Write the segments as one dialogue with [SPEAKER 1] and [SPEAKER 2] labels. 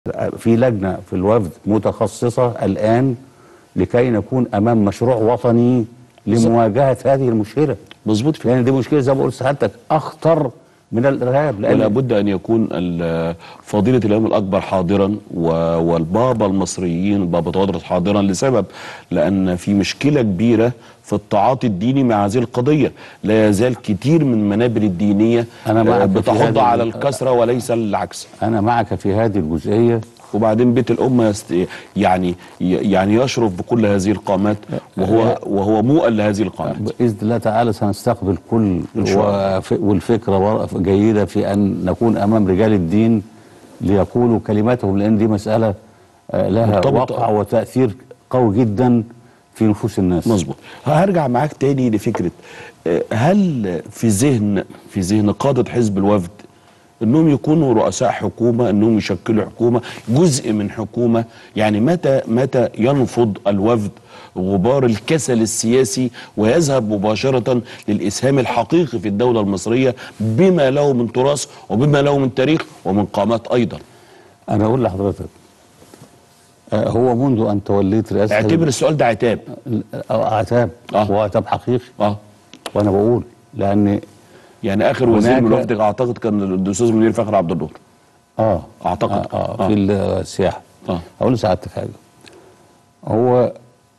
[SPEAKER 1] في لجنه في الوفد متخصصه الان لكي نكون امام مشروع وطني لمواجهه هذه المشكله
[SPEAKER 2] مظبوط
[SPEAKER 1] لان دي مشكله زي ما قلت سعادتك اخطر من الارهاب
[SPEAKER 2] ولا
[SPEAKER 1] لان
[SPEAKER 2] بد ان يكون ال- فضيله الامام الاكبر حاضرا و- والبابا المصريين البابا تودرس حاضرا لسبب لان في مشكله كبيره في التعاطي الديني مع هذه القضيه لا يزال كتير من المنابر الدينيه
[SPEAKER 1] أنا معك
[SPEAKER 2] آه،
[SPEAKER 1] في
[SPEAKER 2] بتحض
[SPEAKER 1] هذه
[SPEAKER 2] على
[SPEAKER 1] ال-
[SPEAKER 2] الكسره وليس العكس
[SPEAKER 1] انا معك في هذه الجزئيه
[SPEAKER 2] وبعدين بيت الأمة يست... يعني يعني يشرف بكل هذه القامات وهو وهو مؤل لهذه القامات
[SPEAKER 1] باذن الله تعالى سنستقبل كل
[SPEAKER 2] إن شاء
[SPEAKER 1] وف- والفكره ور- جيده في ان نكون امام رجال الدين ليقولوا كلماتهم لان دي مساله آه، لها
[SPEAKER 2] مرتبطة.
[SPEAKER 1] وقع وتاثير قوي جدا في نفوس الناس
[SPEAKER 2] مظبوط هرجع معاك تاني لفكرة آه، هل في ذهن في ذهن قادة حزب الوفد انهم يكونوا رؤساء حكومة انهم يشكلوا حكومة جزء من حكومة يعني متى متى ينفض الوفد غبار الكسل السياسي ويذهب مباشرة للإسهام الحقيقي في الدولة المصرية بما له من تراث وبما له من تاريخ ومن قامات أيضا
[SPEAKER 1] انا اقول لحضرتك آه، هو منذ ان توليت رئاسه
[SPEAKER 2] اعتبر السؤال ده عتاب
[SPEAKER 1] آه، عتاب
[SPEAKER 2] آه.
[SPEAKER 1] هو عتاب حقيقي
[SPEAKER 2] اه
[SPEAKER 1] وانا بقول لان
[SPEAKER 2] يعني اخر وزير من
[SPEAKER 1] هناك-
[SPEAKER 2] الوفد اعتقد كان الاستاذ منير فخر عبد النور
[SPEAKER 1] اه
[SPEAKER 2] أعتقد.
[SPEAKER 1] آه, آه,
[SPEAKER 2] آه.
[SPEAKER 1] في السياحه
[SPEAKER 2] آه.
[SPEAKER 1] اقول لسعادتك حاجه هو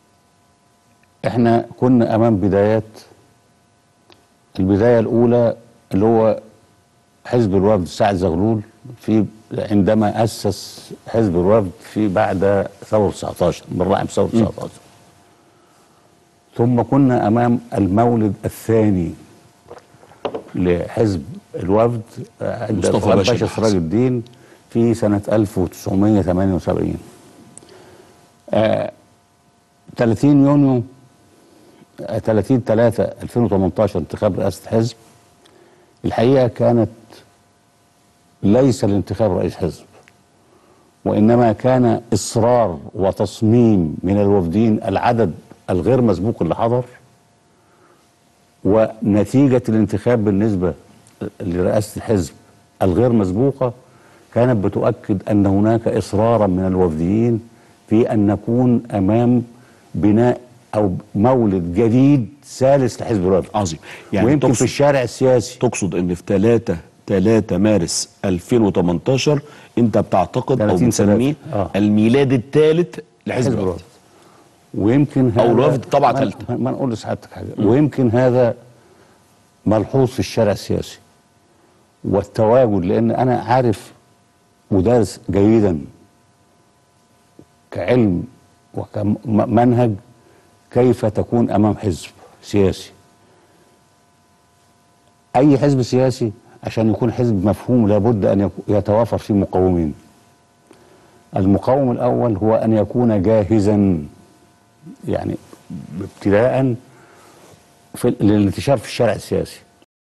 [SPEAKER 1] احنا كنا امام بدايات البدايه الاولى اللي هو حزب الوفد سعد زغلول في عندما اسس حزب الوفد في بعد ثوره 19 بالرحم ثوره 19 ثم كنا امام المولد الثاني لحزب الوفد آه، عند
[SPEAKER 2] مصطفى
[SPEAKER 1] فؤاد
[SPEAKER 2] باشا
[SPEAKER 1] باشا
[SPEAKER 2] الحسن.
[SPEAKER 1] سراج الدين في سنة 1978 آه 30 يونيو آه 30 3 2018 انتخاب رئاسة الحزب الحقيقة كانت ليس الانتخاب رئيس حزب وإنما كان إصرار وتصميم من الوفدين العدد الغير مسبوق اللي حضر ونتيجة الانتخاب بالنسبة لرئاسة الحزب الغير مسبوقة كانت بتؤكد أن هناك إصرارا من الوفديين في أن نكون أمام بناء أو مولد جديد ثالث لحزب الوفد
[SPEAKER 2] عظيم يعني
[SPEAKER 1] ويمكن
[SPEAKER 2] تقصد-
[SPEAKER 1] في الشارع السياسي
[SPEAKER 2] تقصد ان في 3 3 مارس 2018 انت بتعتقد او
[SPEAKER 1] 30
[SPEAKER 2] بتسميه
[SPEAKER 1] آه.
[SPEAKER 2] الميلاد الثالث لحزب
[SPEAKER 1] حزب
[SPEAKER 2] الوفد
[SPEAKER 1] الوفد ويمكن هذا
[SPEAKER 2] أو الوفد طبعة
[SPEAKER 1] ما-
[SPEAKER 2] ثالثة.
[SPEAKER 1] ما نقول لسعادتك حاجة ويمكن هذا ملحوظ في الشارع السياسي والتواجد لأن أنا عارف ودارس جيدا كعلم وكمنهج كيف تكون أمام حزب سياسي أي حزب سياسي عشان يكون حزب مفهوم لابد أن يكو- يتوافر فيه مقومين المقوم الأول هو أن يكون جاهزا يعني ابتداء في للانتشار في الشارع السياسي